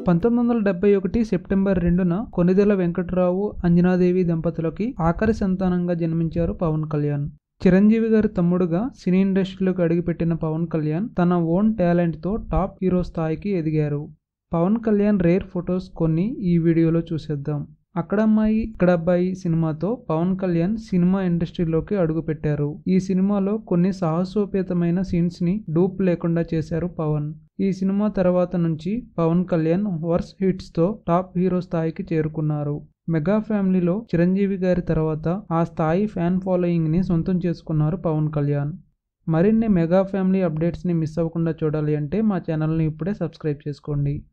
పంతొమ్మిది వందల డెబ్బై ఒకటి సెప్టెంబర్ రెండున కొనిదెల వెంకట్రావు అంజనాదేవి దంపతులకి ఆఖరి సంతానంగా జన్మించారు పవన్ కళ్యాణ్ చిరంజీవి గారి తమ్ముడుగా సినీ ఇండస్ట్రీలోకి అడుగుపెట్టిన పవన్ కళ్యాణ్ తన ఓన్ టాలెంట్తో టాప్ హీరో స్థాయికి ఎదిగారు పవన్ కళ్యాణ్ రేర్ ఫొటోస్ కొన్ని ఈ వీడియోలో చూసేద్దాం అక్కడ అమ్మాయి ఇక్కడ అబ్బాయి సినిమాతో పవన్ కళ్యాణ్ సినిమా ఇండస్ట్రీలోకి అడుగుపెట్టారు ఈ సినిమాలో కొన్ని సాహసోపేతమైన సీన్స్ ని డూప్ లేకుండా చేశారు పవన్ ఈ సినిమా తర్వాత నుంచి పవన్ కళ్యాణ్ వర్స్ హిట్స్ తో టాప్ హీరో స్థాయికి చేరుకున్నారు మెగా ఫ్యామిలీలో చిరంజీవి గారి తర్వాత ఆ స్థాయి ఫ్యాన్ ఫాలోయింగ్ ని సొంతం చేసుకున్నారు పవన్ కళ్యాణ్ మరిన్ని మెగా ఫ్యామిలీ అప్డేట్స్ని మిస్ అవ్వకుండా చూడాలి అంటే మా ఛానల్ని ఇప్పుడే సబ్స్క్రైబ్ చేసుకోండి